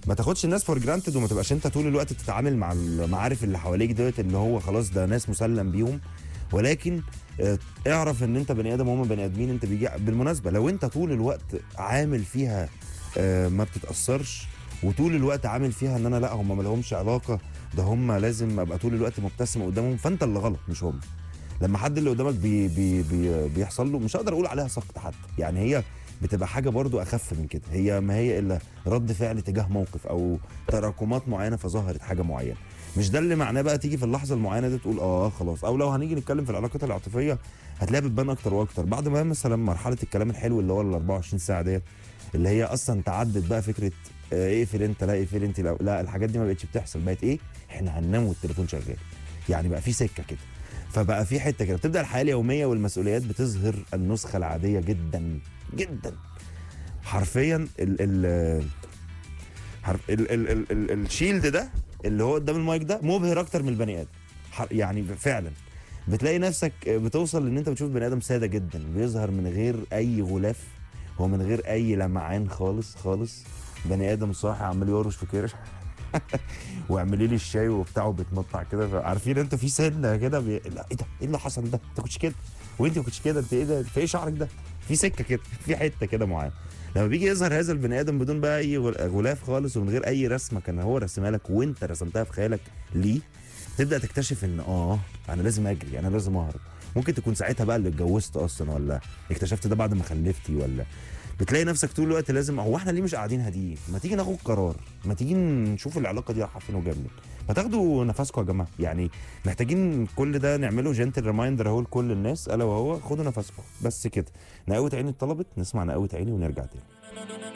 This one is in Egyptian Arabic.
ما تاخدش الناس فور جرانتد وما تبقاش انت طول الوقت بتتعامل مع المعارف اللي حواليك ديت اللي هو خلاص ده ناس مسلم بيهم ولكن آه، اعرف ان انت بني ادم وهم بني ادمين انت بيجي بالمناسبه لو انت طول الوقت عامل فيها آه، ما بتتاثرش وطول الوقت عامل فيها ان انا لا هم ما لهمش علاقه ده هم لازم ابقى طول الوقت مبتسم قدامهم فانت اللي غلط مش هم لما حد اللي قدامك بي بي بي بيحصل له مش هقدر اقول عليها سقط حتى يعني هي بتبقى حاجه برضو اخف من كده هي ما هي الا رد فعل تجاه موقف او تراكمات معينه فظهرت حاجه معينه مش ده اللي معناه بقى تيجي في اللحظه المعينه دي تقول اه خلاص او لو هنيجي نتكلم في العلاقات العاطفيه هتلاقيها بتبان اكتر واكتر بعد ما مثلا مرحله الكلام الحلو اللي هو ال 24 ساعه ديت اللي هي اصلا تعدت بقى فكره آه، اقفل انت لا اقفل انت لا, لا الحاجات دي ما بقتش بتحصل بقت ايه احنا هننام والتليفون شغال يعني بقى في سكه كده فبقى في حته كده بتبدا الحياه اليوميه والمسؤوليات بتظهر النسخه العاديه جدا جدا حرفيا ال ال حرف ال ال ال ال الشيلد ده اللي هو قدام المايك ده مبهر اكتر من البني ادم حر- يعني فعلا بتلاقي نفسك بتوصل ان انت بتشوف بني ادم ساده جدا بيظهر من غير اي غلاف هو من غير اي لمعان خالص خالص بني ادم صاحي عمال يورش في كرش واعملي لي الشاي وبتاعه بيتمطع كده عارفين انت في سنه كده بي... لا ايه ده ايه اللي حصل ده انت كنتش كده وانت ما كنتش كده انت ايه ده في ايه شعرك ده في سكه كده في حته كده معينه لما بيجي يظهر هذا البني ادم بدون بقى اي غل- غلاف خالص ومن غير اي رسمه كان هو رسمها لك وانت رسمتها في خيالك ليه تبدا تكتشف ان اه انا لازم اجري انا لازم اهرب ممكن تكون ساعتها بقى اللي اتجوزت اصلا ولا اكتشفت ده بعد ما خلفتي ولا بتلاقي نفسك طول الوقت لازم هو احنا ليه مش قاعدين هاديين ما تيجي ناخد قرار ما تيجي نشوف العلاقه دي رايحه فين وجايه منين ما تاخدوا نفسكم يا جماعه يعني محتاجين كل ده نعمله جنتل ريمايندر اهو لكل الناس الا وهو خدوا نفسكم بس كده نقوت عيني اتطلبت نسمع نقوت عيني ونرجع تاني